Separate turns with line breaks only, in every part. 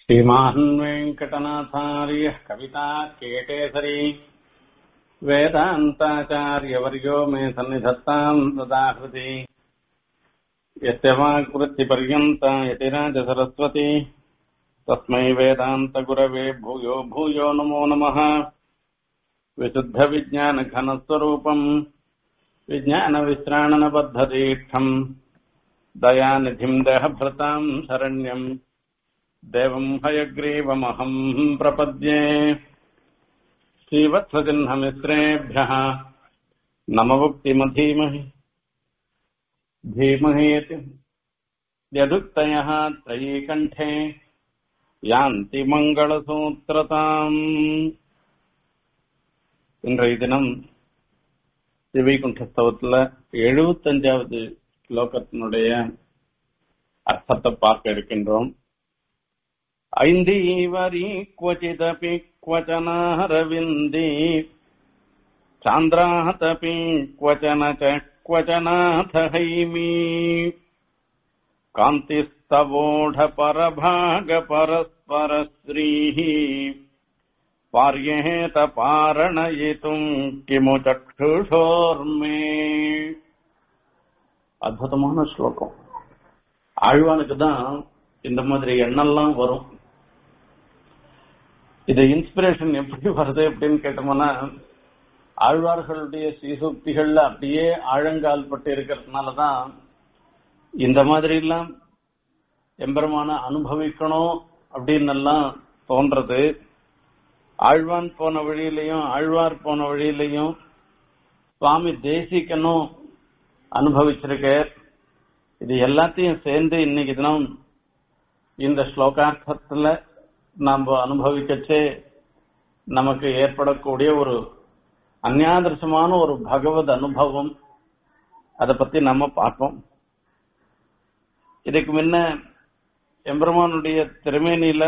श्रीमान् वेङ्कटनाथार्यः कविता केटेसरी वेदान्ताचार्यवर्यो मे सन्निधत्ताम् सदाहृति यस्य वाक्वृत्तिपर्यन्ता यतिराजसरस्वती तस्मै वेदान्तगुरवे भूयो भूयो नमो नमः विशुद्धविज्ञानघनस्वरूपम् विज्ञानविश्राणनबद्धदीक्षम् दयानिधिम् देहभृताम् शरण्यम् देवम् हयग्रीवमहम् प्रपद्ये श्रीवत्सचिह्नमिश्रेभ्यः नमवुक्तिमधीमहि धीमहेति यदुक्तयः त्रयीकण्ठे யாந்தி மங்களசூத்திரதாம் இன்றைய தினம் சிவைகுண்டஸ்தவத்துல எழுபத்தஞ்சாவது ஸ்லோகத்தினுடைய அர்த்தத்தை பார்க்க இருக்கின்றோம் ஐந்தீவரி क्वचिदपि क्वचनारविन्दी चान्द्रातपि क्वचन च क्वचनाथ हैमी कान्तिस्तवोढपरभागपरस्परश्रीः पार्येत पारणयितुम् किमु चक्षुषोर्मे அற்புதமான ஸ்லோகம் ஆழ்வானுக்கு தான் இந்த மாதிரி எண்ணெல்லாம் வரும் இது இன்ஸ்பிரேஷன் எப்படி வருது அப்படின்னு கேட்டோம்னா ஆழ்வார்களுடைய சீசூக்திகள்ல அப்படியே ஆழங்கால் பட்டு இருக்கிறதுனாலதான் இந்த மாதிரி எல்லாம் எம்பெருமான அனுபவிக்கணும் அப்படின்னு எல்லாம் தோன்றது ஆழ்வான் போன வழியிலையும் ஆழ்வார் போன வழியிலையும் சுவாமி தேசிக்கனும் அனுபவிச்சிருக்க இது எல்லாத்தையும் சேர்ந்து இன்னைக்கு தினம் இந்த ஸ்லோகார்த்தத்துல நாம் அனுபவிக்கச்சே நமக்கு ஏற்படக்கூடிய ஒரு அந்யாதர்சமான ஒரு பகவத் அனுபவம் அதை பத்தி நம்ம பார்ப்போம் இதுக்கு முன்ன எம்பெருமானுடைய திருமேனியில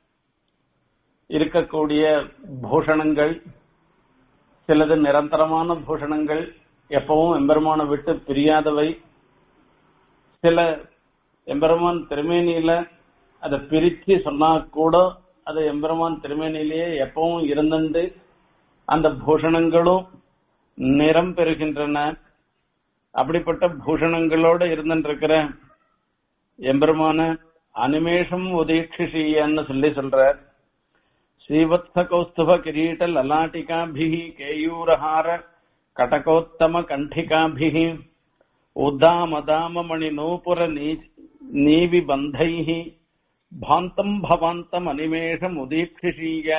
இருக்கக்கூடிய பூஷணங்கள் சிலது நிரந்தரமான பூஷணங்கள் எப்பவும் எம்பெருமானை விட்டு பிரியாதவை சில எம்பெருமான் திருமேனியில அதை பிரிச்சு சொன்னா கூட அது எம்பெருமான் திருமேனிலேயே எப்பவும் இருந்துண்டு அந்த பூஷணங்களும் நிறம் பெறுகின்றன அப்படிப்பட்ட பூஷணங்களோட இருந்துருக்கிற எம்பெருமான அனிமேஷம் உதீட்சிஷியன்னு சொல்லி சொல்ற ஸ்ரீவத்ஸ கௌஸ்துப கிரீட லலாட்டிகாபிஹி கேயூரஹார கடகோத்தம கண்டிகாபிஹி உத்தாமதாம மணி நூபுர நீவி பந்தைஹி பாந்தம் பவாந்தம் அனிமேஷம் உதீட்சிஷீய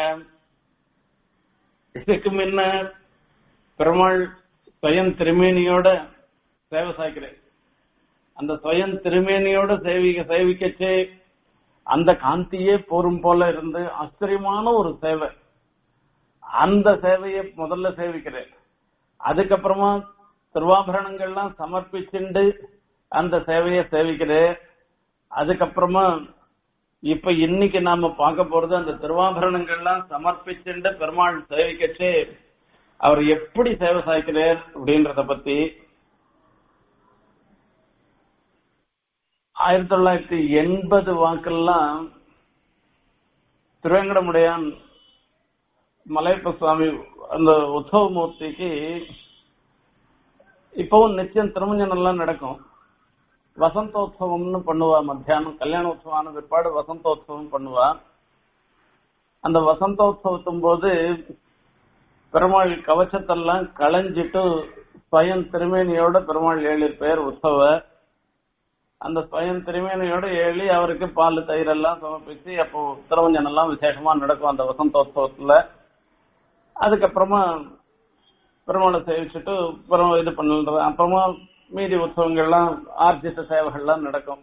இதுக்கு முன்ன பெருமாள் ஸ்வயம் திருமேனியோட சேவை சாய்க்கிறேன் அந்த ஸ்வயம் திருமேனியோட சேவிக்க சேவிக்கச்சே அந்த காந்தியே போரும் போல இருந்து ஆச்சரியமான ஒரு சேவை அந்த சேவையை முதல்ல சேவிக்கிறேன் அதுக்கப்புறமா திருவாபரணங்கள்லாம் சமர்ப்பிச்சுண்டு அந்த சேவையை சேவிக்கிறேன் அதுக்கப்புறமா இப்ப இன்னைக்கு நாம பார்க்க போறது அந்த திருவாபரணங்கள்லாம் சமர்ப்பிச்சுண்டு பெருமாள் சேவிக்கச்சே அவர் எப்படி சேவை சாய்க்கிறார் அப்படின்றத பத்தி ஆயிரத்தி தொள்ளாயிரத்தி எண்பது வாக்கெல்லாம் திருவேங்கடமுடையான் மலையப்ப சுவாமி அந்த உற்சவமூர்த்திக்கு இப்பவும் நிச்சயம் திருமஞ்சனம் எல்லாம் நடக்கும் வசந்தோத்சவம்னு பண்ணுவா மத்தியானம் கல்யாண உற்சவான பிற்பாடு வசந்தோத்சவம் பண்ணுவா அந்த வசந்தோத்சவத்தும் போது பெருமாள் கவச்சத்தெல்லாம் களைஞ்சிட்டு ஸ்வயம் திருமேனியோட பெருமாள் ஏழு பேர் உற்சவ அந்த ஸ்வயம் திருமேனியோட ஏழி அவருக்கு பால் தயிர் எல்லாம் சமர்ப்பிச்சு அப்போ திருவஞ்சனம் எல்லாம் விசேஷமா நடக்கும் அந்த வசந்தோத்சவத்துல அதுக்கப்புறமா பெருமாளை சேவிச்சுட்டு அப்புறம் இது பண்ணுறது அப்புறமா மீதி உற்சவங்கள்லாம் ஆர்ஜித்த சேவைகள்லாம் நடக்கும்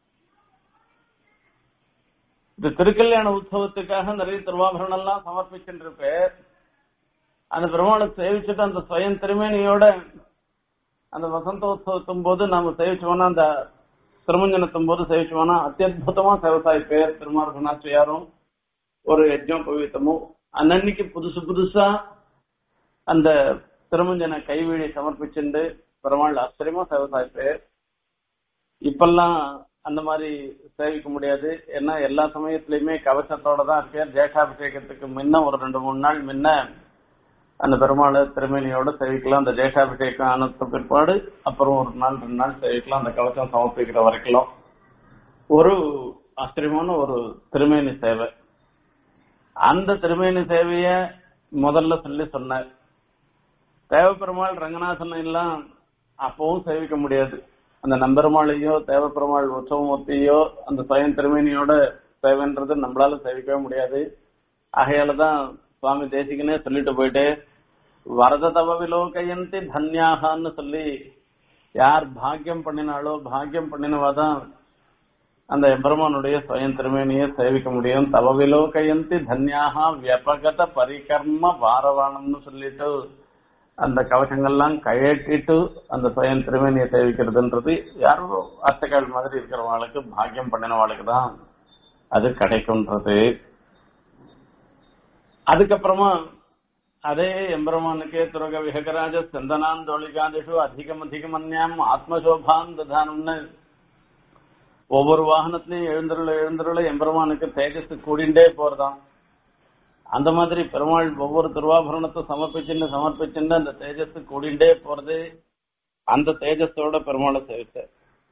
இந்த திருக்கல்யாண உற்சவத்துக்காக நிறைய திருவாபரணம் எல்லாம் சமர்ப்பிச்சுட்டு இருப்பேன் அந்த பெருமாளை சேவிச்சுட்டு அந்த ஸ்வயம் திருமேனியோட அந்த வசந்தோத்சவத்தும் போது நாம சேவிச்சோம்னா அந்த திருமஞ்சனத்தும் போது சேவிச்சோம்னா அத்தியுதமா சேவசாய் பேர் திருமார்கனாச்சியாரும் ஒரு யஜ்ஞம் பவித்தமும் அன்னன்னைக்கு புதுசு புதுசா அந்த திருமஞ்சன கைவிழி சமர்ப்பிச்சுண்டு பெருமாள் ஆச்சரியமா சேவசாய் பேர் இப்பெல்லாம் அந்த மாதிரி சேவிக்க முடியாது ஏன்னா எல்லா சமயத்திலயுமே கவசத்தோட தான் இருக்கார் ஜேஷாபிஷேகத்துக்கு முன்ன ஒரு ரெண்டு மூணு நாள் முன்ன அந்த பெருமாளை திருமேனியோட சேவிக்கலாம் அந்த ஜேஷாபிஷேகம் ஆனது பிற்பாடு அப்புறம் ஒரு நாள் ரெண்டு நாள் சேவிக்கலாம் அந்த கவசம் சமர்ப்பிக்கிற வரைக்கும் ஒரு ஆச்சரியமான ஒரு திருமேனி சேவை அந்த திருமேனி சேவைய முதல்ல சொல்லி சொன்னார் தேவப்பெருமாள் ரங்கநாதன் எல்லாம் அப்பவும் சேவிக்க முடியாது அந்த நம்பெருமாளையோ தேவப்பெருமாள் உற்சவமூர்த்தியோ அந்த சுயம் திருமேனியோட சேவைன்றது நம்மளால சேவிக்கவே முடியாது ஆகையாலதான் சுவாமி தேசிகனே சொல்லிட்டு போயிட்டு வரத தவ விலோகயந்தி தன்யாகான்னு சொல்லி யார் பாக்கியம் பண்ணினாலோ பாக்கியம் பண்ணினவாதான் அந்த எம்பெருமானுடைய சுயம் திருமேனியை சேவிக்க முடியும் தவ விலோகயந்தி தன்யாகா வியபகத பரிகர்ம வாரவானம்னு சொல்லிட்டு அந்த கவசங்கள்லாம் கழட்டிட்டு அந்த சுயம் திருமேனியை சேவிக்கிறதுன்றது யாரோ அர்த்தக்கால் மாதிரி இருக்கிறவங்களுக்கு பாக்கியம் பண்ணினவாளுக்கு தான் அது கிடைக்கும்ன்றது அதுக்கப்புறமா அதே எம்பெருமானுக்கே துரக விஹகராஜ சந்தனான் தோழிகாதிஷு அதிகம் அதிகமன்யாம் ஆத்மசோபான் ததானம்னு ஒவ்வொரு வாகனத்திலையும் எழுந்தருள எழுந்தருள எம்பெருமானுக்கு தேஜஸ் கூடிண்டே போறதாம் அந்த மாதிரி பெருமாள் ஒவ்வொரு திருவாபரணத்தை சமர்ப்பிச்சுன்னு சமர்ப்பிச்சுன்னு அந்த தேஜஸ் கூடிண்டே போறது அந்த தேஜஸோட பெருமாளை சேவிச்சார்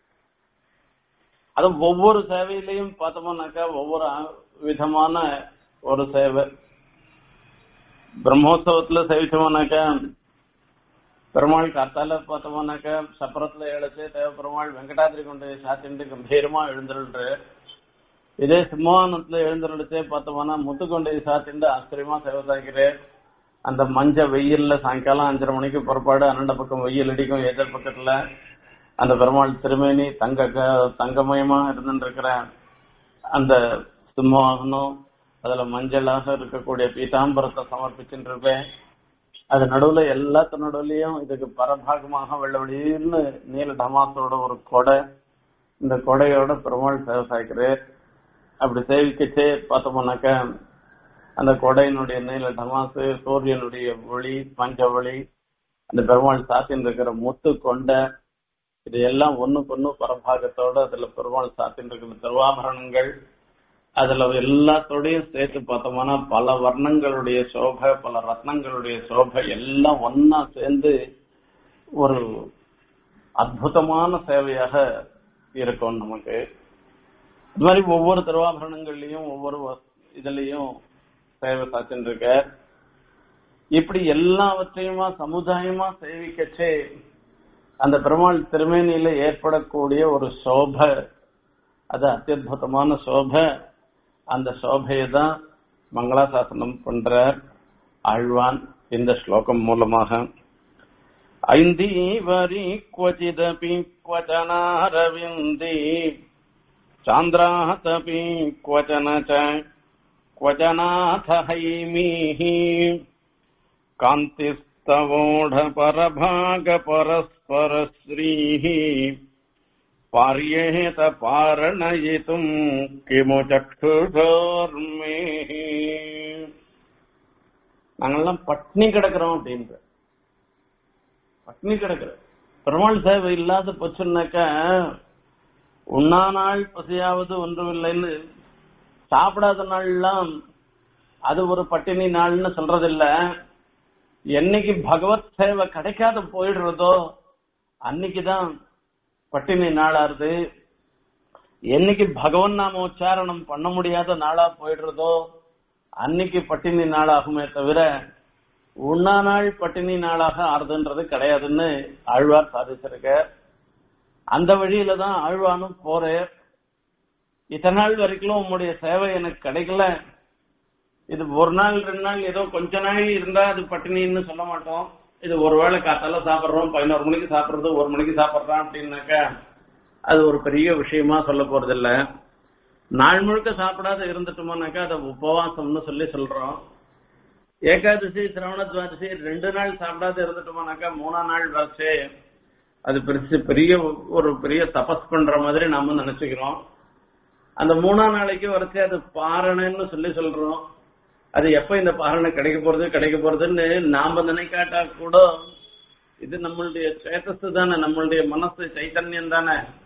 அது ஒவ்வொரு சேவையிலையும் பார்த்தோம்னாக்கா ஒவ்வொரு ஆ- விதமான ஒரு சேவை பிரம்மோத்சவத்துல சேவிச்சோம்னாக்கா பெருமாள் காத்தால பார்த்தோம்னாக்கா சப்பரத்துல எழுச்சு தேவ பெருமாள் வெங்கடாதிரி கொண்டு சாத்திண்டு கம்பீரமா எழுந்துருன்ற இதே சிம்மானத்துல எழுந்துருச்சே பார்த்தோம்னா முத்துக்கொண்டை சாத்திண்டு ஆச்சரியமா சேவை சாய்க்கிறேன் அந்த மஞ்ச வெயில்ல சாயங்காலம் அஞ்சரை மணிக்கு புறப்பாடு அண்ணண்ட பக்கம் வெயில் அடிக்கும் எதிர் பக்கத்துல அந்த பெருமாள் திருமேனி தங்க க- தங்கமயமா இருந்துட்டு இருக்கிற அந்த சிம்மாசனம் அதுல மஞ்சளாக இருக்கக்கூடிய பீதாம்பரத்தை சமர்ப்பிச்சுட்டு இருப்பேன் அது நடுவுல எல்லாத்து நடுவுலயும் இதுக்கு பரபாகமாக வெள்ள வெளியின்னு நீல டமாசோட ஒரு கொடை இந்த கொடையோட பெருமாள் சேவை சாய்க்கிறேன் அப்படி சேவிக்கச்சே பார்த்தோம்னாக்கா அந்த கொடையினுடைய நீல டமாசு சூரியனுடைய ஒளி பஞ்ச ஒளி அந்த பெருமாள் சாத்தின் இருக்கிற முத்து கொண்டை இது எல்லாம் ஒண்ணுக்கு ஒண்ணு பரபாகத்தோட அதுல பெருமாள் சாத்தின் இருக்கிற திருவாபரணங்கள் அதுல எல்லாத்தோடையும் சேர்த்து பார்த்தோம்னா பல வர்ணங்களுடைய சோபை பல ரத்னங்களுடைய சோபை எல்லாம் ஒன்னா சேர்ந்து ஒரு அற்புதமான சேவையாக இருக்கும் நமக்கு இது மாதிரி ஒவ்வொரு திருவாபரணங்கள்லயும் ஒவ்வொரு வ- இதுலயும் சேவை சாத்தின்னு இருக்க இப்படி எல்லாவற்றையுமா சமுதாயமா சேவிக்கச்சே அந்த பெருமாள் திருமேனியில ஏற்படக்கூடிய ஒரு சோபை அது அத்தியுதமான சோபை அந்த சோபையை தான் மங்களாசாசனம் பண்றார் ஆழ்வான் இந்த ஸ்லோகம் மூலமாக ஐந்தீவரி क्वचिदपि क्वचनारविन्दी चान्द्रातपि क्वचन च क्वचनाथ हैमीः कान्तिस्तवोढपरभागपरस्परश्रीः पार्येत पारणयितुम् किमु चक्षुषोर्मेः நாங்கெல்லாம் பட்னி கிடக்குறோம் அப்படின்ற பட்னி கிடக்குற பெருமாள் சேவை இல்லாத போச்சுன்னாக்கா உண்ணா நாள் பசியாவது ஒன்றுமில்லைன்னு சாப்பிடாத நாள்லாம் அது ஒரு பட்டினி நாள்னு சொல்றதில்ல என்னைக்கு பகவத் சேவை கிடைக்காத போயிடுறதோ அன்னைக்குதான் பட்டினி நாளாருது என்னைக்கு பகவன் நாம உச்சாரணம் பண்ண முடியாத நாளா போயிடுறதோ அன்னைக்கு பட்டினி நாளாகுமே தவிர உண்ணா நாள் பட்டினி நாளாக ஆறுதுன்றது கிடையாதுன்னு ஆழ்வார் சாதிச்சிருக்க அந்த வழியில தான் ஆழ்வானும் போறேன் இத்தனை நாள் வரைக்கும் உங்களுடைய சேவை எனக்கு கிடைக்கல இது ஒரு நாள் ரெண்டு நாள் ஏதோ கொஞ்ச நாள் இருந்தா அது பட்டினின்னு சொல்ல மாட்டோம் இது ஒரு வேளை காத்தால சாப்பிடுறோம் பதினோரு மணிக்கு சாப்பிடுறது ஒரு மணிக்கு சாப்பிடுறோம் அப்படின்னாக்கா அது ஒரு பெரிய விஷயமா சொல்ல போறது இல்ல நாள் முழுக்க சாப்பிடாத இருந்துட்டோம்னாக்கா அதை உபவாசம்னு சொல்லி சொல்றோம் ஏகாதசி சிரவண துவாதசி ரெண்டு நாள் சாப்பிடாத இருந்துட்டோம்னாக்கா மூணா நாள் வரைச்சே அது பெருசு பெரிய ஒரு பெரிய தபஸ் பண்ற மாதிரி நாம நினைச்சுக்கிறோம் அந்த மூணா நாளைக்கு வரைச்சே அது பாரணன்னு சொல்லி சொல்றோம் அது எப்ப இந்த பாரணை கிடைக்க போறது கிடைக்க போறதுன்னு நாம நினைக்காட்டா கூட இது நம்மளுடைய ஸ்டேட்டஸ் தானே நம்மளுடைய மனசு சைத்தன்யம் தானே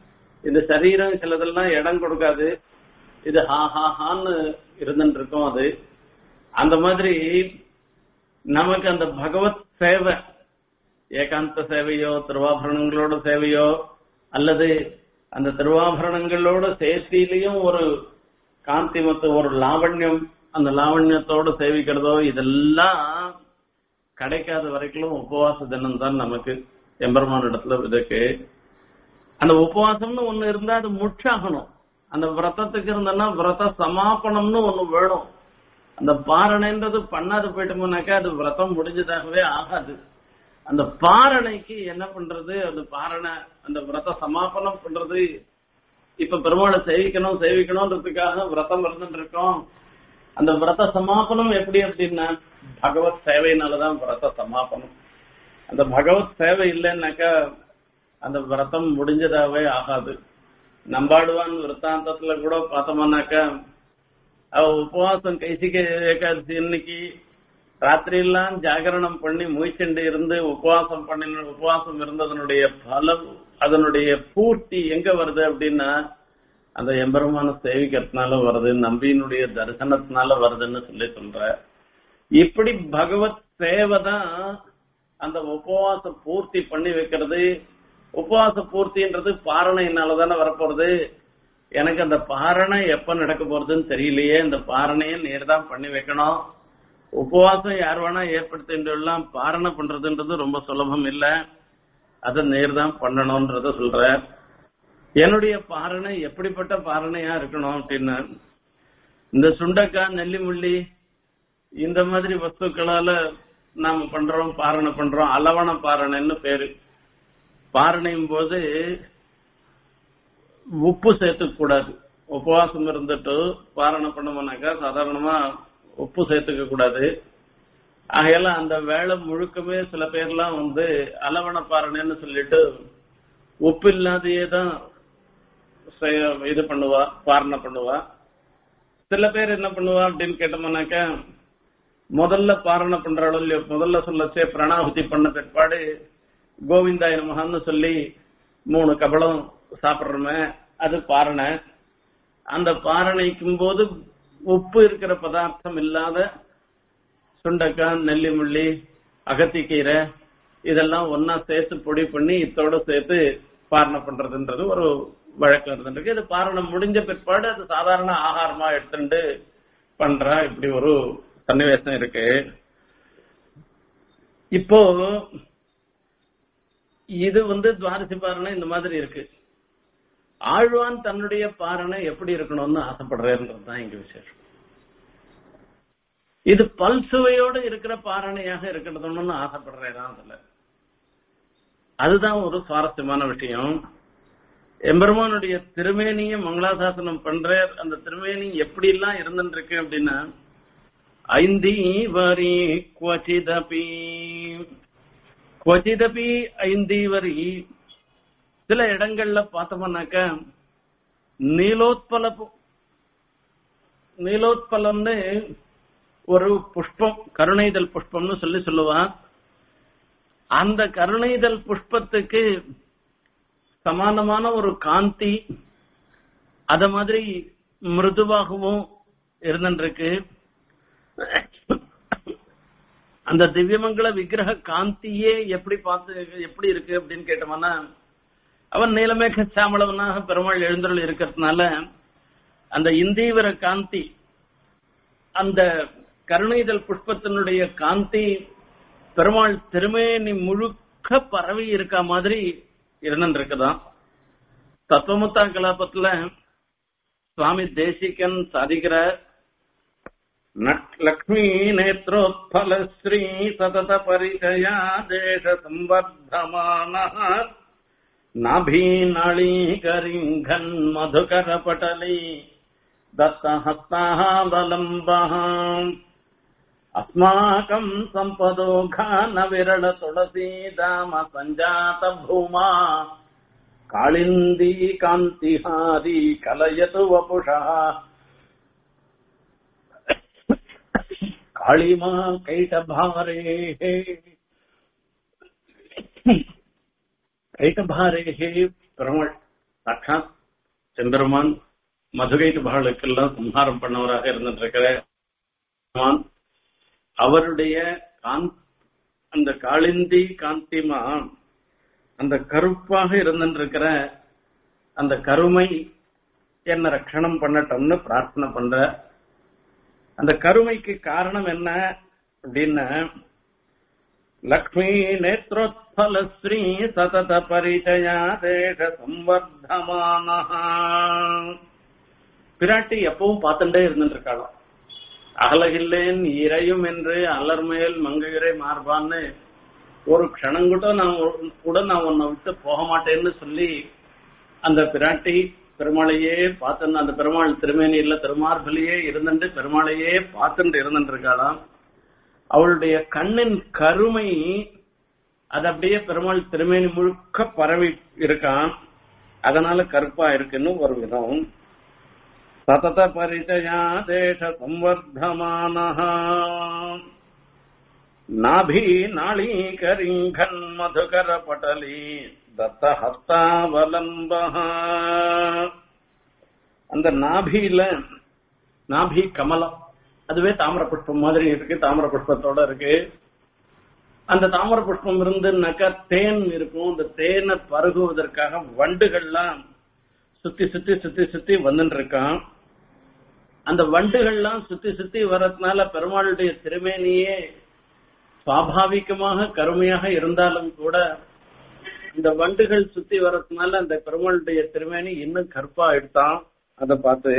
இந்த சரீரம் சிலதெல்லாம் இடம் கொடுக்காது இது ஹா ஹா ஹான்னு இருந்துட்டு இருக்கும் அது அந்த மாதிரி நமக்கு அந்த பகவத் சேவை ஏகாந்த சேவையோ திருவாபரணங்களோட சேவையோ அல்லது அந்த திருவாபரணங்களோட சேர்த்திலையும் ஒரு காந்திமத்து ஒரு லாவண்யம் அந்த லாவண்யத்தோட சேவிக்கிறதோ இதெல்லாம் கிடைக்காத வரைக்கும் உபவாச தினம் தான் நமக்கு எம்பெருமான் இடத்துல இதுக்கு அந்த உபவாசம்னு ஒண்ணு இருந்தா அது முற்றாகணும் அந்த விரதத்துக்கு இருந்தன்னா விரத சமாபனம்னு ஒண்ணு வேணும் அந்த பாரணைன்றது பண்ணாது போயிட்டோம்னாக்கா அது விரதம் முடிஞ்சதாகவே ஆகாது அந்த பாரணைக்கு என்ன பண்றது அந்த பாரணை அந்த விரத சமாபனம் பண்றது இப்ப பெருமாளை சேவிக்கணும் சேவிக்கணும்ன்றதுக்காக விரதம் இருந்துட்டு இருக்கோம் அந்த விரத சமாபனம் எப்படி அப்படின்னா பகவத் சேவையினாலதான் விரத சமாபனம் அந்த பகவத் சேவை இல்லைன்னாக்கா அந்த விரதம் முடிஞ்சதாவே ஆகாது நம்பாடுவான் விரத்தாந்தத்துல கூட பார்த்தோம்னாக்கா அவ உபவாசம் கைசிக்க ஏகாதசி இன்னைக்கு ராத்திரி எல்லாம் ஜாகரணம் பண்ணி மூய்ச்சண்டு இருந்து உபவாசம் பண்ணி உபவாசம் இருந்ததனுடைய பலம் அதனுடைய பூர்த்தி எங்க வருது அப்படின்னா அந்த எம்பெருமான சேவிக்கிறதுனால வருது நம்பியினுடைய தரிசனத்தினால வருதுன்னு சொல்லி சொல்ற இப்படி பகவத் சேவை தான் அந்த உபவாசம் பூர்த்தி பண்ணி வைக்கிறது உபவாச பூர்த்தின்றது பாரணையினால தானே வரப்போறது எனக்கு அந்த பாரணை எப்ப நடக்க போறதுன்னு தெரியலையே இந்த பாரணையை நேர் தான் பண்ணி வைக்கணும் உபவாசம் யார் வேணா ஏற்படுத்தின்றெல்லாம் பாரணை பண்றதுன்றது ரொம்ப சுலபம் இல்ல அதை நேர் தான் பண்ணணும்ன்றத சொல்ற என்னுடைய பாரணை எப்படிப்பட்ட பாரணையா இருக்கணும் அப்படின்னு இந்த சுண்டக்காய் நெல்லிமுள்ளி இந்த மாதிரி வஸ்துக்களால நாம பண்றோம் பாரணை பண்றோம் அளவண பாரணைன்னு பேரு பாரணையும் போது உப்பு சேர்த்துக்க கூடாது உபவாசம் இருந்துட்டு பாரணை பண்ணோம்னாக்கா சாதாரணமா உப்பு சேர்த்துக்க கூடாது ஆகையால அந்த வேலை முழுக்கமே சில பேர்லாம் வந்து அளவண பாரணைன்னு சொல்லிட்டு உப்பு இல்லாதையே தான் செய- இது பண்ணுவா பாரணை பண்ணுவா சில பேர் என்ன பண்ணுவா அப்படின்னு கேட்டோம்னாக்கா முதல்ல பாரணை பண்றாளோ இல்லையோ முதல்ல சொல்லச்சே பிரணாகுதி பண்ண பிற்பாடு கோவிந்தாய நமகான்னு சொல்லி மூணு கபலம் சாப்பிடுறோமே அது பாரணை அந்த பாரணைக்கும் போது உப்பு இருக்கிற பதார்த்தம் இல்லாத சுண்டக்காய் நெல்லிமுள்ளி அகத்திக்கீரை இதெல்லாம் ஒன்னா சேர்த்து பொடி பண்ணி இத்தோட சேர்த்து பாரணை பண்றதுன்றது ஒரு வழக்கம் இருந்துருக்கு இது பாரணம் முடிஞ்ச பிற்பாடு அது சாதாரண ஆகாரமா எடுத்துட்டு பண்றா இப்படி ஒரு சன்னிவேசம் இருக்கு இப்போ இது வந்து துவாரசி பாரணை இந்த மாதிரி இருக்கு ஆழ்வான் தன்னுடைய பாரணை எப்படி இருக்கணும்னு ஆசைப்படுறேன்றது தான் இங்க விசேஷம் இது பல்சுவையோட இருக்கிற பாரணையாக இருக்கணும்னு ஆசைப்படுறேன் அதுல அதுதான் ஒரு சுவாரஸ்யமான விஷயம் எம்பெருமானுடைய திருமேனிய மங்களாசாசனம் பண்ற அந்த திருமேனி எப்படி எல்லாம் இருந்துருக்கு அப்படின்னா ஐந்தி வரி குவச்சிதபி குவச்சிதபி ஐந்தி வரி சில இடங்கள்ல பார்த்தோம்னாக்க நீலோத்பல பு- நீலோத்பலம்னு ஒரு புஷ்பம் கருணைதல் புஷ்பம்னு சொல்லி சொல்லுவான் அந்த கருணைதல் புஷ்பத்துக்கு சமானமான ஒரு காந்தி அத மாதிரி மிருதுவாகவும் இருந்துருக்கு அந்த திவ்யமங்கல விக்கிரக காந்தியே எப்படி பார்த்து எப்படி இருக்கு அப்படின்னு கேட்டோம்னா அவன் நீலமேக சாமளவனாக பெருமாள் எழுந்தருள் இருக்கிறதுனால அந்த இந்தீவர காந்தி அந்த கருணைதல் புஷ்பத்தினுடைய காந்தி பெருமாள் திருமேனி முழுக்க பரவி இருக்க மாதிரி இருந்துருக்குதான் தத்துவமுத்தா கலாபத்துல சுவாமி தேசிகன் சாதிக்கிற லக்ஷ்மீ நேத்ரோத்பல ஸ்ரீ சதத பரிச்சயா தேச சம்பர்தமான नाभीनळीकरिङ्घन् मधुकरपटली दत्तहस्ताः बलम्बः अस्माकम् सम्पदोघान विरल तुलसीदाम सञ्जात भूमा काळिन्दी कान्तिहारी कलयतु वपुषः काळिमा कैटभारेः கைட்டபாரேகே பெருமாள் சாட்சாத் செம்பெருமான் மதுகைட்டு மகளுக்கெல்லாம் சம்ஹாரம் பண்ணவராக இருந்திருக்கிற பெருமான் அவருடைய காந்த் அந்த காளிந்தி காந்திமா அந்த கருப்பாக இருந்திருக்கிற அந்த கருமை என்ன ரட்சணம் பண்ணட்டும்னு பிரார்த்தனை பண்ற அந்த கருமைக்கு காரணம் என்ன அப்படின்னா லக்ஷ்மி நேத்ரோத்பல ஸ்ரீ சதத பரிச்சயா தேச சம்வர்தமான பிராட்டி எப்பவும் பார்த்துட்டே இருந்துட்டு இருக்காளாம் அகலகில்லேன் இறையும் என்று அலர்மேல் மங்கையுரை மார்பான்னு ஒரு க்ஷணம் கூட நான் உ- கூட நான் உன்னை விட்டு போக மாட்டேன்னு சொல்லி அந்த பிராட்டி பெருமாளையே பார்த்து அந்த பெருமாள் திருமேனியில திருமார்பிலேயே இருந்துட்டு பெருமாளையே பார்த்துட்டு இருந்துட்டு இருக்காளாம் அவளுடைய கண்ணின் கருமை அது அப்படியே பெருமாள் திருமேனி முழுக்க பரவி இருக்கான் அதனால கருப்பா இருக்குன்னு ஒரு விதம் சதத பரிச்சயா தேச சம்வர்தமான நாபி நாளீகரிங்கன் மதுகர பட்டலி தத்த ஹஸ்தாவலம்ப அந்த நாபியில நாபி கமலம் அதுவே தாமர புஷ்பம் மாதிரி இருக்கு தாமர புஷ்பத்தோட இருக்கு அந்த தாமர புஷ்பம் இருந்துனாக்கா தேன் இருக்கும் அந்த தேனை பருகுவதற்காக வண்டுகள்லாம் சுத்தி சுத்தி சுத்தி சுத்தி வந்துட்டு இருக்கான் அந்த வண்டுகள்லாம் சுத்தி சுத்தி வர்றதுனால பெருமாளுடைய திருமேனியே சுவாபாவிகமாக கருமையாக இருந்தாலும் கூட இந்த வண்டுகள் சுத்தி வர்றதுனால அந்த பெருமாளுடைய திருமேனி இன்னும் கருப்பா எடுத்தான் அதை பார்த்து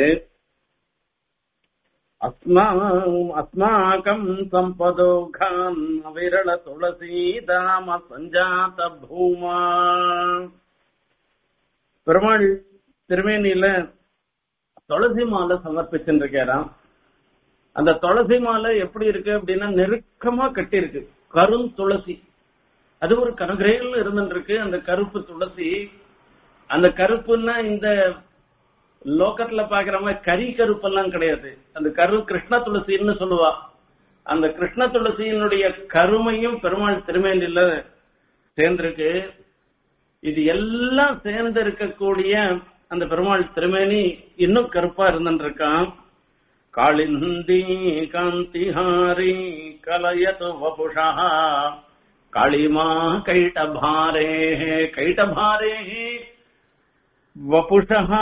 அஸ்மா அஸ்மாகம் சம்பதோகான் விரள துளசீதாம சஞ்சாத பூமா பெருமாள் திருமேனியில துளசி மாலை சமர்ப்பிச்சுருக்காராம் அந்த துளசி மாலை எப்படி இருக்கு அப்படின்னா நெருக்கமா கட்டி இருக்கு கரும் துளசி அது ஒரு கனகிரேல் இருந்துட்டு இருக்கு அந்த கருப்பு துளசி அந்த கருப்புன்னா இந்த லோக்கத்துல பாக்குற மாதிரி கரி கருப்பெல்லாம் கிடையாது அந்த கரு கிருஷ்ண துளசின்னு சொல்லுவா அந்த கிருஷ்ண துளசியினுடைய கருமையும் பெருமாள் திருமேனில சேர்ந்திருக்கு இது எல்லாம் சேர்ந்து இருக்கக்கூடிய அந்த பெருமாள் திருமேனி இன்னும் கருப்பா இருந்துட்டு இருக்கான் காளிந்தி காந்திஹாரி கலயது வபுஷா காளிமா கைட்டபாரே கைட்டபாரே வபுஷா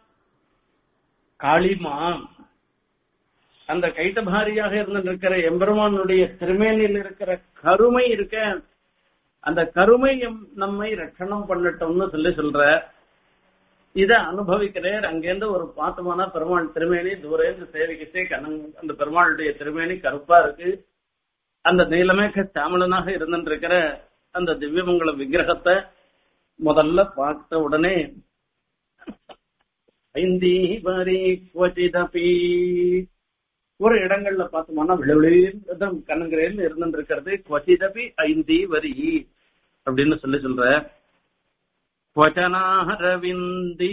காளிமா அந்த கைட்டபாரியாக இருந்திருக்கிற எம்பெருமானுடைய திருமேனியில் இருக்கிற கருமை இருக்க அந்த கருமை எம்- நம்மை ரட்சணம் பண்ணட்டும்னு சொல்லி சொல்ற இத அனுபவிக்கிறேன் அங்கேருந்து ஒரு பார்த்தமான பெருமாள் திருமேனி தூரேந்து சேவிக்கிட்டே கண்ணன் அந்த பெருமாளுடைய திருமேனி கருப்பா இருக்கு அந்த நீலமேக சாமலனாக இருந்துட்டு இருக்கிற அந்த திவ்யமங்கல விக்கிரகத்தை முதல்ல பார்த்த உடனே ஐந்தீவரி குவச்சிதபி ஒரு இடங்கள்ல பார்த்தோம்னா விளவிதான் கண்ணங்கரையில் இருந்துட்டு இருக்கிறது குவச்சிதபி ஐந்தி வரி அப்படின்னு சொல்லி சொல்ற குவச்சனாரவிந்தி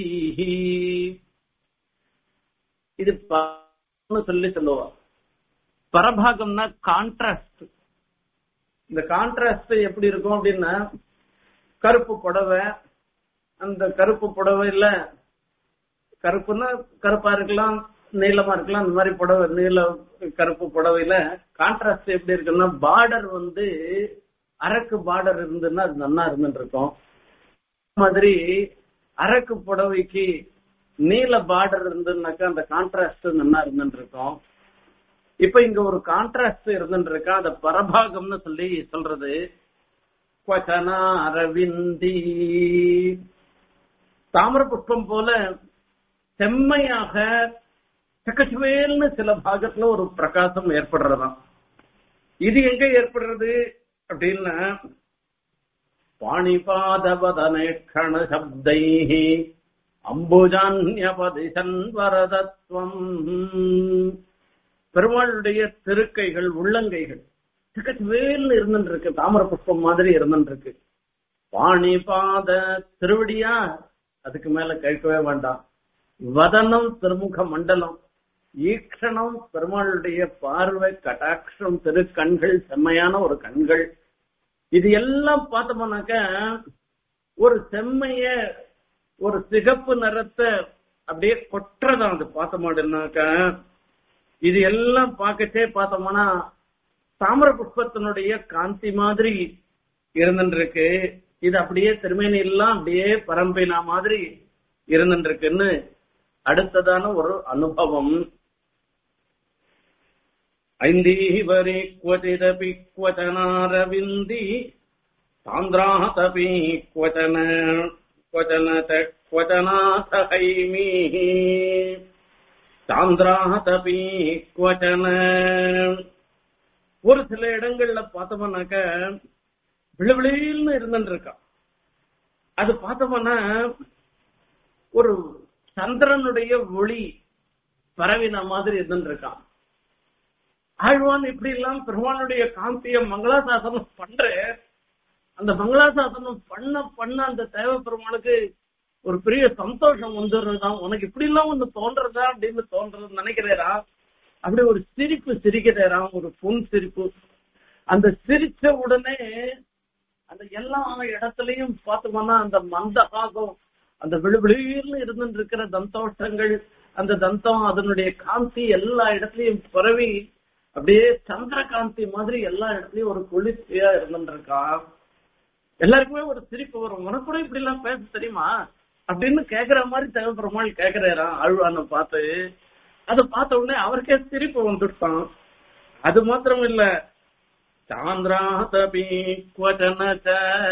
இது ப- சொல்லி சொல்லுவா பரபாகம்னா கான்ட்ராஸ்ட் இந்த கான்ட்ராஸ்ட் எப்படி இருக்கும் அப்படின்னா கருப்பு புடவை அந்த கருப்பு புடவையில கருப்புன்னா கருப்பா இருக்கலாம் நீளமா இருக்கலாம் அந்த மாதிரி புடவை நீல கருப்பு புடவையில கான்ட்ராஸ்ட் எப்படி இருக்குன்னா பார்டர் வந்து அரக்கு பார்டர் இருந்ததுன்னா அது நல்லா இருந்துட்டு இருக்கும் அதே மாதிரி அரக்கு புடவைக்கு நீல பார்டர் இருந்ததுனாக்கா அந்த கான்ட்ராஸ்ட் நல்லா இருந்துட்டு இருக்கும் இப்ப இங்க ஒரு கான்ட்ராஸ்ட் இருந்துட்டு இருக்கா அத பரபாகம்னு சொல்லி சொல்றது குவச்சனா அரவிந்தி தாமர புஷ்பம் போல செம்மையாக சக்கச்சுவேல்னு சில பாகத்துல ஒரு பிரகாசம் ஏற்படுறதாம் இது எங்க ஏற்படுறது அப்படின்னா பாணிபாதவதனேஷண சப்தை அம்புஜான்யபதிசன் வரதத்வம் பெருமாளுடைய திருக்கைகள் உள்ளங்கைகள் சக்கச்சுவேல்னு இருந்துட்டு இருக்கு தாமர புஷ்பம் மாதிரி இருந்துட்டு இருக்கு பாணிபாத திருவடியா அதுக்கு மேல கேட்கவே வேண்டாம் வதனம் திருமுக மண்டலம் ஈக்ஷணம் பெருமாளுடைய பார்வை கட்டாட்சம் திருக்கண்கள் செம்மையான ஒரு கண்கள் இது எல்லாம் பார்த்தோம்னாக்க ஒரு செம்மைய ஒரு சிகப்பு நிறத்தை அப்படியே கொட்டுறதான் அது பார்த்தோமாடுனாக்கா இது எல்லாம் பார்க்கச்சே பார்த்தோம்னா தாமர புஷ்பத்தினுடைய காந்தி மாதிரி இருந்துருக்கு இது அப்படியே திருமேனி எல்லாம் அப்படியே பரம்பினா மாதிரி இருந்துருக்குன்னு அடுத்ததான ஒரு அனுபவம் ஐந்தீவரி क्वचिदपि क्वचनारविन्दी सान्द्रातपि क्वचन क्वचन च क्वचनाथ हैमीः சாந்திராதபி क्वचन ஒரு சில இடங்கள்ல பார்த்தோம்னாக்க விழுவிழின்னு இருந்துட்டு இருக்கான் அது பார்த்தோம்னா ஒரு சந்திரனுடைய ஒளி பரவின மாதிரி இருந்துட்டு இருக்கான் ஆழ்வான் இப்படி எல்லாம் பெருமானுடைய காந்திய மங்களாசாசனம் பண்ற அந்த மங்களாசாசனம் பண்ண பண்ண அந்த தேவ பெருமானுக்கு ஒரு பெரிய சந்தோஷம் வந்துடுறதுதான் உனக்கு இப்படி எல்லாம் ஒண்ணு தோன்றதா அப்படின்னு தோன்றது நினைக்கிறேரா அப்படி ஒரு சிரிப்பு சிரிக்கிறேராம் ஒரு புன் சிரிப்பு அந்த சிரிச்ச உடனே அந்த எல்லா இடத்துலயும் பார்த்தோம்னா அந்த மந்தகாகம் அந்த விழுவிழின்னு இருந்துட்டு இருக்கிற தந்தோஷங்கள் அந்த தந்தம் அதனுடைய காந்தி எல்லா இடத்துலயும் பரவி அப்படியே சந்திரகாந்தி மாதிரி எல்லா இடத்துலயும் ஒரு குளிர்ச்சியா இருந்துட்டு இருக்கான் எல்லாருக்குமே ஒரு சிரிப்பு வரும் உனக்கு கூட இப்படி எல்லாம் பேச தெரியுமா அப்படின்னு கேக்குற மாதிரி தேவைப்படுறமாள் கேக்குறாராம் ஆழ்வான பார்த்து அதை பார்த்த உடனே அவருக்கே சிரிப்பு வந்துட்டான் அது மாத்திரம் இல்ல சாந்திராதபி குவச்சனச்ச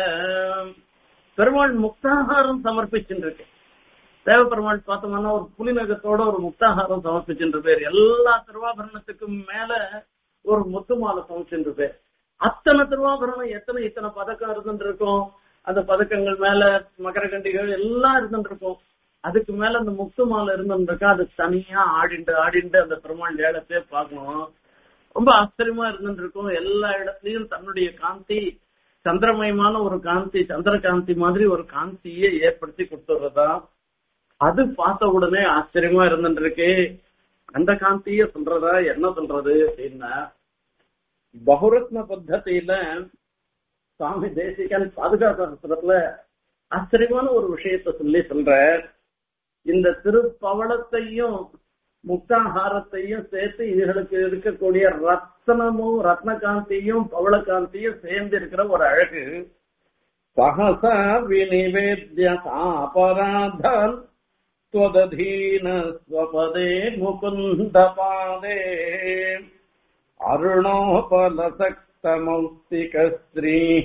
பெருமாள் முக்தாகாரம் சமர்ப்பிச்சுருக்கு தேவ பெருமாள் பார்த்தோம்னா ஒரு புலிநகத்தோட ஒரு முக்தாகாரம் சமர்ப்பிச்சுன்ற பேர் எல்லா திருவாபரணத்துக்கும் மேல ஒரு முத்து மாலை சமர்ப்பிச்சுன்ற பேர் அத்தனை திருவாபரணம் எத்தனை இத்தனை பதக்கம் இருந்துட்டு இருக்கும் அந்த பதக்கங்கள் மேல மகர கண்டிகள் எல்லாம் இருந்துட்டு இருக்கும் அதுக்கு மேல அந்த முத்து மாலை இருந்துட்டு இருக்கா அது தனியா ஆடிண்டு ஆடிண்டு அந்த பெருமாள் ஏலத்தையே பார்க்கணும் ரொம்ப ஆச்சரியமா இருந்துட்டு இருக்கும் எல்லா இடத்துலயும் தன்னுடைய காந்தி சந்திரமயமான ஒரு காந்தி சந்திர காந்தி மாதிரி ஒரு காந்தியை ஏற்படுத்தி கொடுத்துறதா அது பார்த்த உடனே ஆச்சரியமா இருந்துட்டு இருக்கு அந்த காந்திய சொல்றதா என்ன சொல்றது அப்படின்னா பகுரத்ன பத்ததியில சுவாமி தேசிகன் பாதுகாப்பு ஆச்சரியமான ஒரு விஷயத்த சொல்லி சொல்ற இந்த திருப்பவளத்தையும் முக்தாகாரத்தையும் சேர்த்து இதுகளுக்கு இருக்கக்கூடிய ரத்னமும் ரத்னகாந்தியும் பவளகாந்தியும் சேர்ந்து இருக்கிற ஒரு அழகு சகச வினிவேத்ய சாபராதான் त्वदधीन स्वपदे मुकुन्दपादे अरुणोपलसक्तमौक्तिकस्त्रीः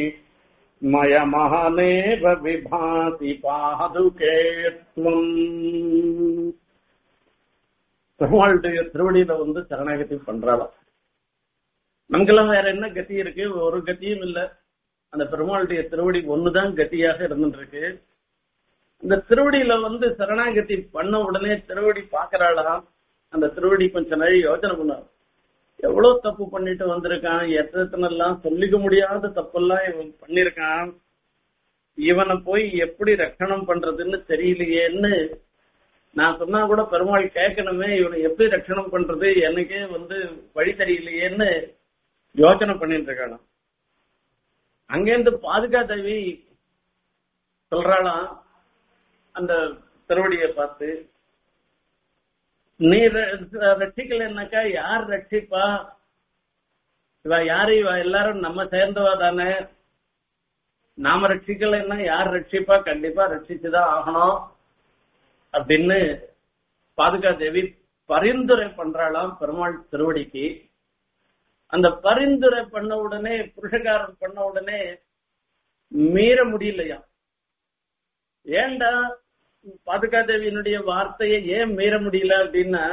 मयमहनेव विभाति पादुके त्वम् பெருமாளுடைய திருவடியில வந்து சரணாகதி பண்றாளாம் நமக்கெல்லாம் வேற என்ன கதி இருக்கு ஒரு கத்தியும் இல்ல அந்த பெருமாளுடைய திருவடி ஒண்ணுதான் கத்தியாக இருந்துட்டு இருக்கு இந்த திருவடியில வந்து சரணாகதி பண்ண உடனே திருவடி பாக்குறாளாம் அந்த திருவடி கொஞ்ச நாள் யோசனை பண்ணார் எவ்வளவு தப்பு பண்ணிட்டு வந்திருக்கான் எத்தனெல்லாம் சொல்லிக்க முடியாத தப்பெல்லாம் இவன் பண்ணிருக்கான் இவனை போய் எப்படி ரட்சணம் பண்றதுன்னு தெரியலையேன்னு நான் சொன்னா கூட பெருமாள் கேட்கணுமே இவனை எப்படி ரட்சணம் பண்றது எனக்கே வந்து வழி தெரியலையேன்னு யோசனை பண்ணிட்டு இருக்கானா அங்கேருந்து பாதுகா தேவி சொல்றாளாம் அந்த திருவடியை பார்த்து நீ ரட்சிக்கலைன்னாக்கா யார் ரட்சிப்பா இவ யாரு இவ எல்லாரும் நம்ம சேர்ந்தவா தானே நாம ரட்சிக்கலைன்னா யார் ரட்சிப்பா கண்டிப்பா ரட்சிச்சுதான் ஆகணும் அப்படின்னு பாதுகா தேவி பரிந்துரை பண்றாளாம் பெருமாள் திருவடிக்கு அந்த பரிந்துரை பண்ண உடனே புருஷகாரம் பண்ண உடனே மீற முடியலையா ஏண்டா பாதுகா தேவியினுடைய வார்த்தையை ஏன் மீற முடியல அப்படின்னா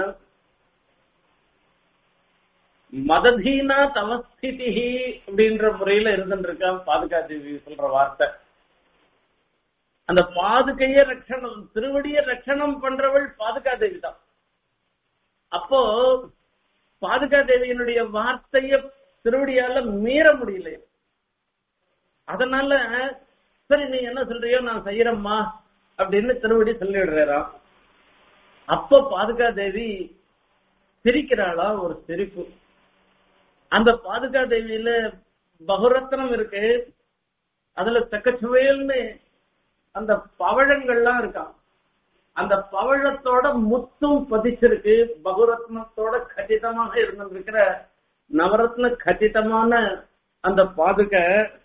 மததீனா தவஸ்திதி அப்படின்ற முறையில இருந்துட்டு இருக்கான் பாதுகா தேவி சொல்ற வார்த்தை அந்த பாதுகைய ரட்சணம் திருவடிய ரட்சணம் பண்றவள் பாதுகா தேவி தான் அப்போ பாதுகா தேவியினுடைய வார்த்தைய திருவடியால மீற முடியல அதனால சரி நீ என்ன சொல்றியோ நான் செய்யறேம்மா அப்படின்னு திருவடி சொல்லிடுறாராம் அப்ப பாதுகா தேவி சிரிக்கிறாளா ஒரு சிரிப்பு அந்த பாதுகா தேவியில பகுரத்னம் இருக்கு அதுல தக்கச்சுவையல்னு அந்த பவழங்கள்லாம் இருக்கான் அந்த பவழத்தோட முத்தும் பதிச்சிருக்கு பகுரத்னத்தோட கச்சிதமாக இருந்திருக்கிற நவரத்ன கச்சிதமான அந்த பாதுகை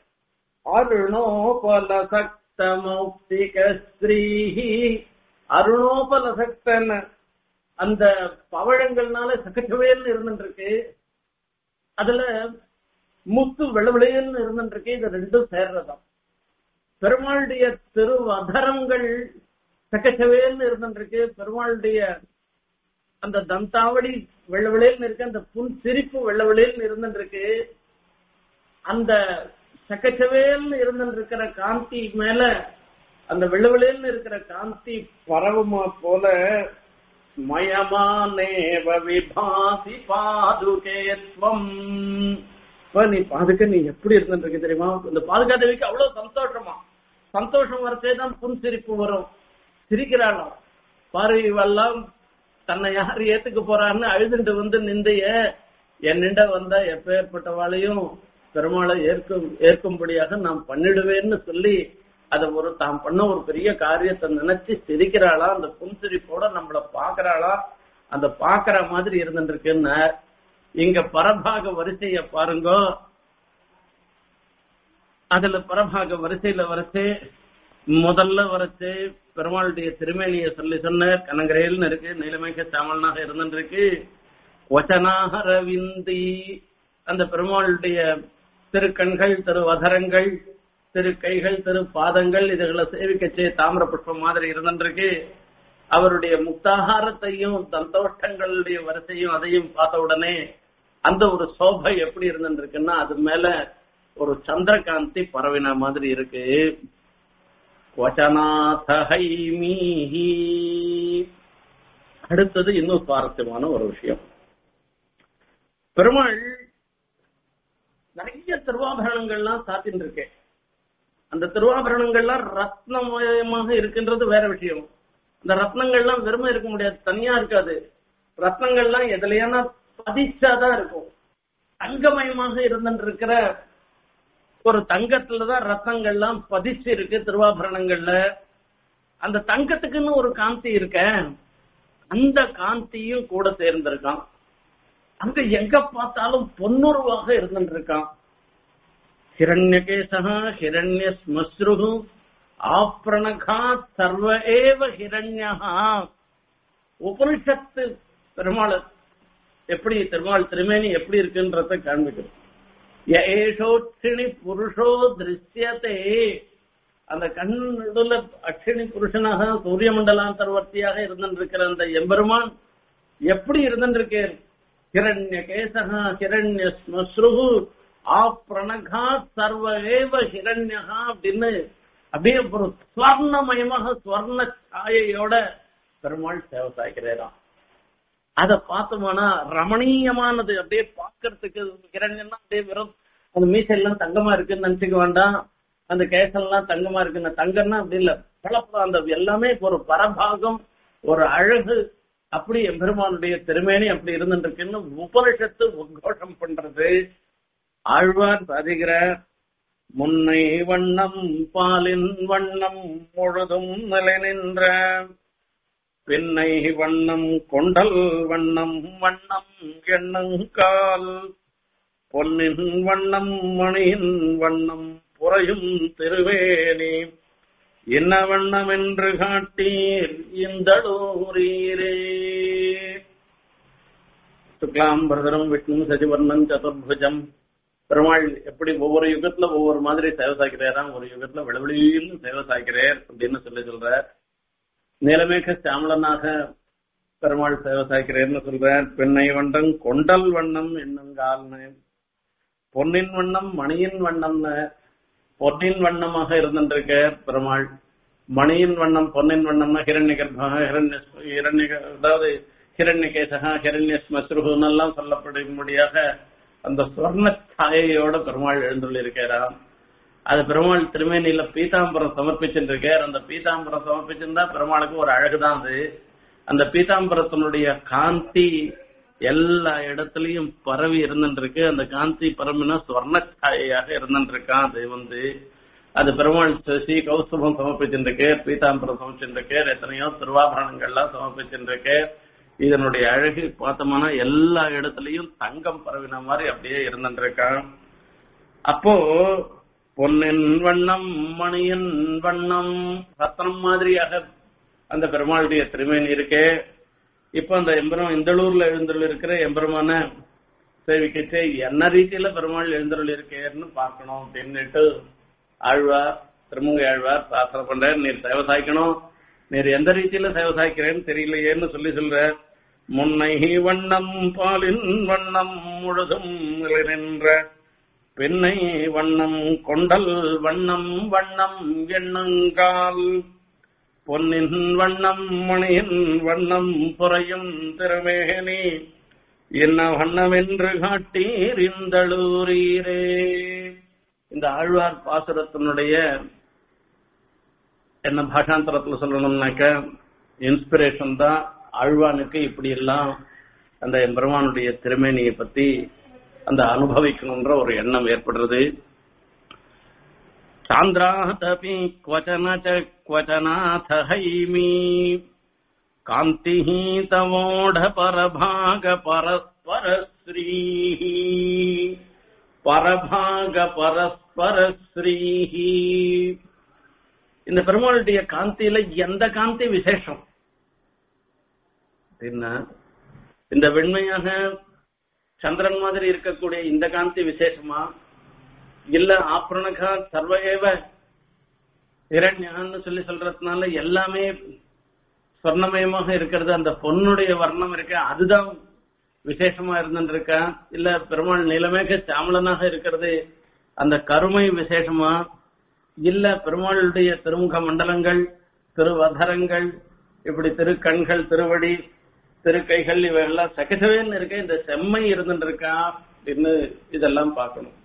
அருணோபலசக்த மௌக்திக ஸ்ரீஹி அருணோபலசக்தன் அந்த பவழங்கள்னால சகச்சவேல்னு இருந்துருக்கு அதுல முத்து வெளவெளியல்னு இருந்துருக்கு இது ரெண்டும் சேர்றதாம் பெருமாளுடைய திருவதரங்கள் சகச்சவேல்னு இருந்துருக்கு பெருமாளுடைய அந்த தந்தாவடி வெள்ளவெளியல்னு இருக்கு அந்த புன் சிரிப்பு வெள்ளவெளியல்னு இருந்துருக்கு அந்த சக்கச்சவேல்னு இருந்திருக்கிற காந்தி மேல அந்த வெள்ளவெளியல்னு இருக்கிற காந்தி பரவுமா போல மயமானேவ விபாசி பாதுகேத்வம் இப்ப நீ பாதுக்க நீ எப்படி இருந்துருக்கு தெரியுமா இந்த பாதுகா தேவிக்கு அவ்வளவு சந்தோஷமா சந்தோஷம் வரச்சே தான் புன்சிரிப்பு வரும் சிரிக்கிறாளாம் பாரு இவெல்லாம் தன்னை யார் ஏத்துக்க போறான்னு அழுதுட்டு வந்து நிந்தைய என்னிட வந்தா எப்பேற்பட்டவாளையும் பெருமாளை ஏற்கும் ஏற்கும்படியாக நான் பண்ணிடுவேன்னு சொல்லி அத ஒரு தான் பண்ண ஒரு பெரிய காரியத்தை நினைச்சு சிரிக்கிறாளா அந்த புன்சிரிப்போட நம்மள பாக்குறாளா அந்த பாக்குற மாதிரி இருந்துருக்குன்னு இங்க பரபாக வரிசைய பாருங்க அதுல பரபாக வரிசையில வரைச்சு முதல்ல வரைச்சு பெருமாளுடைய திருமேனிய சொல்லி சொன்ன கனகரேல்னு இருக்கு நீலமேக சாமலனாக இருந்துருக்கு வச்சனாக ரவிந்தி அந்த பெருமாளுடைய திருக்கண்கள் திருவதரங்கள் திரு கைகள் திரு பாதங்கள் இதுகளை சேவிக்கச்சே தாமிர புஷ்பம் மாதிரி இருந்துருக்கு அவருடைய முக்தாகாரத்தையும் சந்தோஷங்களுடைய வரிசையும் அதையும் பார்த்த உடனே அந்த ஒரு சோபை எப்படி இருந்துருக்குன்னா அது மேல ஒரு சந்திரகாந்தி பரவின மாதிரி இருக்கு வச்சனாதஹைமீஹி அடுத்தது இன்னும் சுவாரஸ்யமான ஒரு விஷயம் பெருமாள் நிறைய திருவாபரணங்கள்லாம் சாத்தின்னு இருக்கேன் அந்த திருவாபரணங்கள்லாம் ரத்னமயமாக இருக்கின்றது வேற விஷயம் அந்த ரத்னங்கள்லாம் வெறுமை இருக்க முடியாது தனியா இருக்காது ரத்னங்கள்லாம் எதுலையான பதிச்சாதான் இருக்கும் தங்கமயமாக இருந்துருக்கிற ஒரு தங்கத்துலதான் ரத்னங்கள்லாம் பதிச்சு இருக்கு திருவாபரணங்கள்ல அந்த தங்கத்துக்குன்னு ஒரு காந்தி இருக்க அந்த காந்தியும் கூட சேர்ந்திருக்கான் அங்க எங்க பார்த்தாலும் பொன்னுருவாக இருந்துட்டு இருக்கான் ஹிரண்யகேசா ஹிரண்ய ஸ்மஸ்ரு ஆப்ரணகா சர்வ ஏவ ஹிரண்யா உபனிஷத்து பெருமாள் எப்படி பெருமாள் திருமேனி எப்படி இருக்குன்றத காண்பிக்கிறோம் ஏஷோட்சிணி புருஷோ திருஷ்யத்தே அந்த கண்ணுல அக்ஷினி புருஷனாக சூரிய மண்டலாந்தர்வர்த்தியாக இருந்திருக்கிற அந்த எம்பெருமான் எப்படி இருந்திருக்கேன் ஹிரண்ய கேசகா ஹிரண்ய ஸ்மஸ்ருகு ஆப்ரணகா சர்வ ஏவ ஹிரண்யகா அப்படின்னு அப்படியே ஒரு ஸ்வர்ணமயமாக ஸ்வர்ண சாயையோட பெருமாள் சேவை சாய்க்கிறாராம் அத பார்த்தோம்னா ரமணீயமானது அப்படியே பாக்குறதுக்கு ஹிரண்யன்னா அப்படியே வெறும் அந்த மீசையெல்லாம் தங்கமா இருக்குன்னு நினைச்சுக்க வேண்டாம் அந்த கேசல்லாம் தங்கமா இருக்குன்னு தங்கம்னா அப்படி இல்ல பளபள அந்த எல்லாமே ஒரு பரபாகம் ஒரு அழகு அப்படி எம்பெருமானுடைய திருமேனி அப்படி இருந்துருக்குன்னு உபனிஷத்து உத்கோஷம் பண்றது ஆழ்வார் சாதிக்கிறார் முன்னை வண்ணம் பாலின் வண்ணம் முழுதும் நிலை நின்ற பின்னை வண்ணம் கொண்டல் வண்ணம் வண்ணம் எண்ணங்கால் பொன்னின் வண்ணம் மணியின் வண்ணம் புறையும் திருவேணி என்ன வண்ணம் என்று காட்டீர் இந்தளூரீரே சுக்லாம் பிரதரம் விஷ்ணு சசிவர்ணன் சதுர்புஜம் பெருமாள் எப்படி ஒவ்வொரு யுகத்துல ஒவ்வொரு மாதிரி சேவை சாய்க்கிறாராம் ஒரு யுகத்துல விளவெளியில் சேவை சாய்க்கிறார் அப்படின்னு சொல்லி சொல்றார் நீலமேக சாமலனாக பெருமாள் சேவை சாய்க்கிறேன்னு சொல்றார் பெண்ணை வண்டம் கொண்டல் வண்ணம் என்னங்கால்னு பொன்னின் வண்ணம் மணியின் வண்ணம்னு பொன்னின் வண்ணமாக இருந்துருக்க பெருமாள் மணியின் வண்ணம் பொன்னின் வண்ணம்னா ஹிரண்ய கர்ப்பா ஹிரண்ய ஹிரண்ய அதாவது ஹிரண்யகேசகா ஹிரண்ய ஸ்மஸ்ருகுன்னு எல்லாம் சொல்லப்படும்படியாக அந்த சுவர்ண சாயையோட பெருமாள் எழுந்துள்ளிருக்கிறாராம் அது பெருமாள் திருமேனியில பீதாம்பரம் சமர்ப்பிச்சுருக்கார் அந்த பீதாம்பரம் சமர்ப்பிச்சிருந்தா பெருமாளுக்கு ஒரு அழகுதான் அது அந்த பீதாம்பரத்தினுடைய காந்தி எல்லா இடத்துலயும் பரவி இருந்துருக்கு அந்த காந்தி பரம்பினா சுவர்ண சாயையாக இருந்துருக்கான் அது வந்து அது பெருமாள் ஸ்ரீ கௌஸ்துபம் சமர்ப்பிச்சிருக்கு பீதாம்பரம் சமர்ப்பிச்சிருக்கு எத்தனையோ திருவாபரணங்கள்லாம் சமர்ப்பிச்சிருக்கு இதனுடைய அழகு பார்த்தோம்னா எல்லா இடத்துலயும் தங்கம் பரவின மாதிரி அப்படியே இருந்துருக்கான் அப்போ பொன்னின் வண்ணம் மணியின் வண்ணம் ரத்தனம் மாதிரியாக அந்த பெருமாளுடைய திருமேனி இருக்கே இப்ப அந்த எம்பெரும் இந்தளூர்ல எழுந்தருள் இருக்கிற எம்பெருமான சேவிக்கச்சே என்ன ரீதியில பெருமாள் எழுந்தருள் இருக்கேன்னு பார்க்கணும் அப்படின்னுட்டு ஆழ்வார் திருமங்கை ஆழ்வார் பிரார்த்தனை பண்றார் நீர் சேவை சாய்க்கணும் நீர் எந்த ரீதியில சேவை சாய்க்கிறேன்னு தெரியலையேன்னு சொல்லி சொல்ற முன்னை வண்ணம் பாலின் வண்ணம் முழுதும் நின்ற பெண்ணை வண்ணம் கொண்டல் வண்ணம் வண்ணம் எண்ணங்கால் பொன்னின் வண்ணம் மணியின் வண்ணம் புறையும் திருமேனி என்ன வண்ணமென்று காட்டீர் இந்தளூரீரே இந்த ஆழ்வார் பாசுரத்தினுடைய என்ன பாஷாந்தரத்துல சொல்லணும்னாக்க இன்ஸ்பிரேஷன் தான் ஆழ்வானுக்கு இப்படி எல்லாம் அந்த பெருமானுடைய திருமேனியை பத்தி அந்த அனுபவிக்கணும்ன்ற ஒரு எண்ணம் ஏற்படுறது சாந்திராதபி क्वचन च क्वचनाथ हैमी कान्तिः तवोढ परभाग परस्पर श्रीः பரபாக பரஸ்பர ஸ்ரீஹி இந்த பெருமாளுடைய காந்தியில எந்த காந்தி விசேஷம் என்ன இந்த வெண்மையாக சந்திரன் மாதிரி இருக்கக்கூடிய இந்த காந்தி விசேஷமா இல்ல ஆப்ரணகா சர்வஏவ இரண்யான்னு சொல்லி சொல்றதுனால எல்லாமே சொர்ணமயமாக இருக்கிறது அந்த பொண்ணுடைய வர்ணம் இருக்க அதுதான் விசேஷமா இருந்துருக்கா இல்ல பெருமாள் நிலமேக சாமலனாக இருக்கிறது அந்த கருமை விசேஷமா இல்ல பெருமாளுடைய திருமுக மண்டலங்கள் திருவதரங்கள் இப்படி திருக்கண்கள் திருவடி திருக்கைகள் இவையெல்லாம் சகசவேன்னு இருக்க இந்த செம்மை இருந்துட்டு இருக்கா அப்படின்னு இதெல்லாம் பார்க்கணும்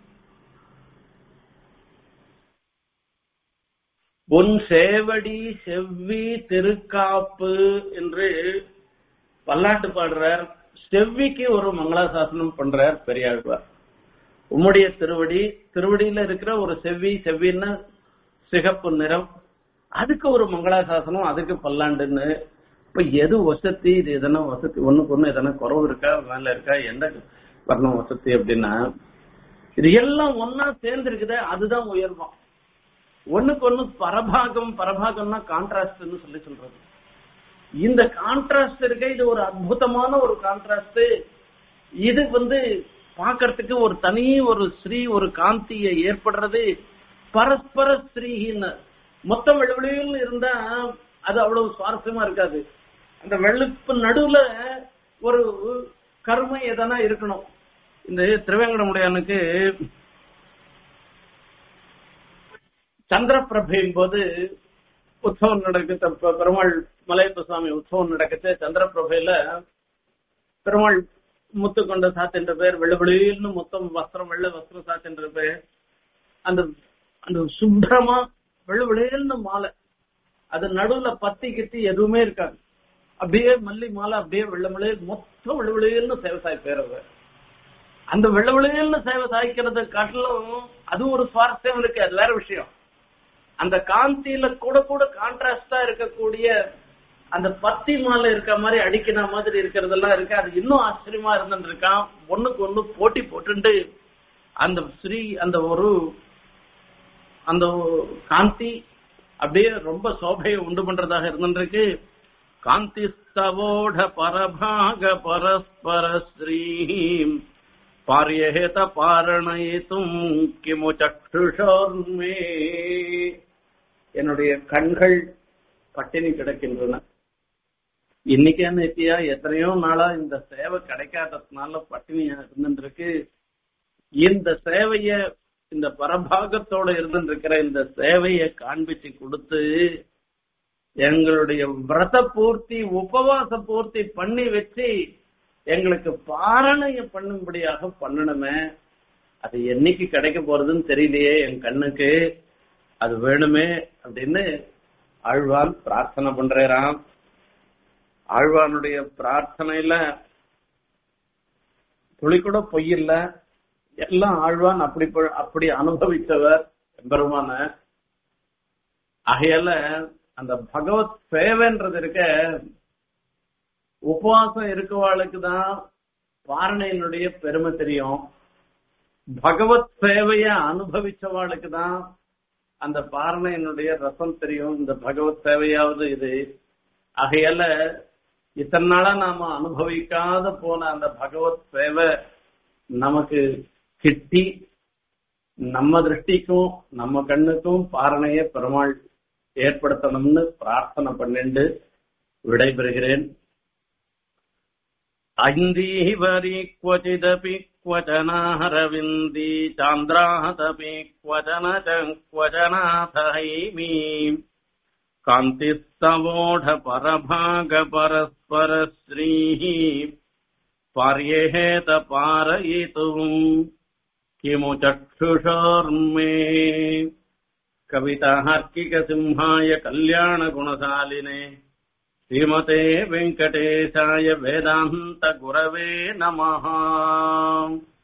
உன் சேவடி செவ்வி திருக்காப்பு என்று பல்லாட்டு பாடுறார் செவ்விக்கு ஒரு மங்களாசாசனம் பண்றார் பெரியாழ்வார் உம்முடைய திருவடி திருவடியில இருக்கிற ஒரு செவ்வி செவ்வின்னா சிகப்பு நிறம் அதுக்கு ஒரு மங்களாசாசனம் அதுக்கு பல்லாண்டுன்னு இப்ப எது வசதி இது எதனா வசதி ஒண்ணுக்கு ஒண்ணு எதனா குறவு இருக்கா மேல இருக்கா எந்த வர்ணம் வசதி அப்படின்னா இது எல்லாம் ஒன்னா சேர்ந்து இருக்குதே அதுதான் உயர்வம் ஒண்ணுக்கு ஒண்ணு பரபாகம் பரபாகம்னா கான்ட்ராஸ்ட்னு சொல்லி சொல்றது இந்த கான்ட்ராஸ்ட் இருக்க இது ஒரு அற்புதமான ஒரு கான்ட்ராஸ்ட் இது வந்து பாக்கிறதுக்கு ஒரு தனி ஒரு ஸ்ரீ ஒரு காந்திய ஏற்படுறது பரஸ்பர ஸ்ரீன்னு மொத்தம் வெள்ளவெளியில் இருந்தா அது அவ்வளவு சுவாரஸ்யமா இருக்காது அந்த வெள்ளுப்பு நடுவுல ஒரு கருமை எதனா இருக்கணும் இந்த திருவேங்கடமுடையானுக்கு சந்திரபிரபையின் போது உற்சவம் நடக்குது பெருமாள் மலையப்ப சுவாமி உற்சவம் நடக்குது சந்திரபிரபையில பெருமாள் முத்து கொண்ட சாத்தின்ற பேர் வெள்ளவெளியில்னு மொத்தம் வஸ்திரம் வெள்ள வஸ்திரம் சாத்தின்ற பேர் அந்த அந்த சுந்தரமா வெள்ளவெளியில்னு மாலை அது நடுவுல பத்தி கித்தி எதுவுமே இருக்காது அப்படியே மல்லி மாலை அப்படியே வெள்ளமலையே மொத்தம் வெள்ளவெளியில்னு சேவை சாய் பேரவர் அந்த வெள்ளவெளியில்னு சேவை சாய்க்கிறத காட்டிலும் அது ஒரு சுவாரஸ்யம் இருக்கு அது வேற விஷயம் அந்த காந்தியில கூட கூட கான்ட்ராஸ்டா இருக்கக்கூடிய அந்த பத்தி மாலை இருக்க மாதிரி அடிக்கிற மாதிரி இருக்கிறதெல்லாம் இருக்கு அது இன்னும் ஆச்சரியமா இருந்துட்டு இருக்கான் ஒண்ணுக்கு ஒண்ணு போட்டி போட்டுண்டு அந்த ஸ்ரீ அந்த ஒரு அந்த காந்தி அப்படியே ரொம்ப சோபையை உண்டு பண்றதாக இருந்துருக்கு காந்தி ஸ்தவோட பரபாக பரஸ்பர ஸ்ரீ பாரியேத பாரணயித்தும் கிமு சக்ஷுஷோர்மே என்னுடைய கண்கள் பட்டினி கிடக்கின்றன இன்னைக்கே நேத்தியா எத்தனையோ நாளா இந்த சேவை கிடைக்காததுனால பட்டினியா இருந்துருக்கு இந்த சேவைய இந்த பரபாகத்தோட இருந்துருக்கிற இந்த சேவைய காண்பிச்சு கொடுத்து எங்களுடைய விரத பூர்த்தி உபவாச பூர்த்தி பண்ணி வச்சு எங்களுக்கு பாரணைய பண்ணும்படியாக பண்ணணுமே அது என்னைக்கு கிடைக்க போறதுன்னு தெரியலையே என் கண்ணுக்கு அது வேணுமே அப்படின்னு ஆழ்வான் பிரார்த்தனை பண்றாராம் ஆழ்வானுடைய பிரார்த்தனையில துளி கூட பொய்யில்ல எல்லாம் ஆழ்வான் அப்படி அப்படி அனுபவித்தவர் பெருமான ஆகையால அந்த பகவத் சேவைன்றது இருக்க உபவாசம் இருக்கவாளுக்கு தான் பாரணையினுடைய பெருமை தெரியும் பகவத் சேவைய அனுபவிச்சவாளுக்கு தான் அந்த பாரணையினுடைய ரசம் தெரியும் இந்த பகவத் சேவையாவது இது ஆகையால இத்தனை நாளா நாம அனுபவிக்காத போன அந்த பகவத் சேவை நமக்கு கிட்டி நம்ம திருஷ்டிக்கும் நம்ம கண்ணுக்கும் பாரணைய பெருமாள் ஏற்படுத்தணும்னு பிரார்த்தனை பண்ணிண்டு விடைபெறுகிறேன் ஐந்தீவரி क्वचिदपि क्वचनाहरविन्दी चान्द्राहतपि क्वचन च क्वचनाथहैमी कान्तिस्तवोढपरभागपरस्परश्रीः पार्येहेत पारयितुम् किमु चक्षुषोर्मे कवितार्किकसिंहाय कल्याणगुणशालिने श्रीमते वेङ्कटेशाय वेदान्तगुरवे नमः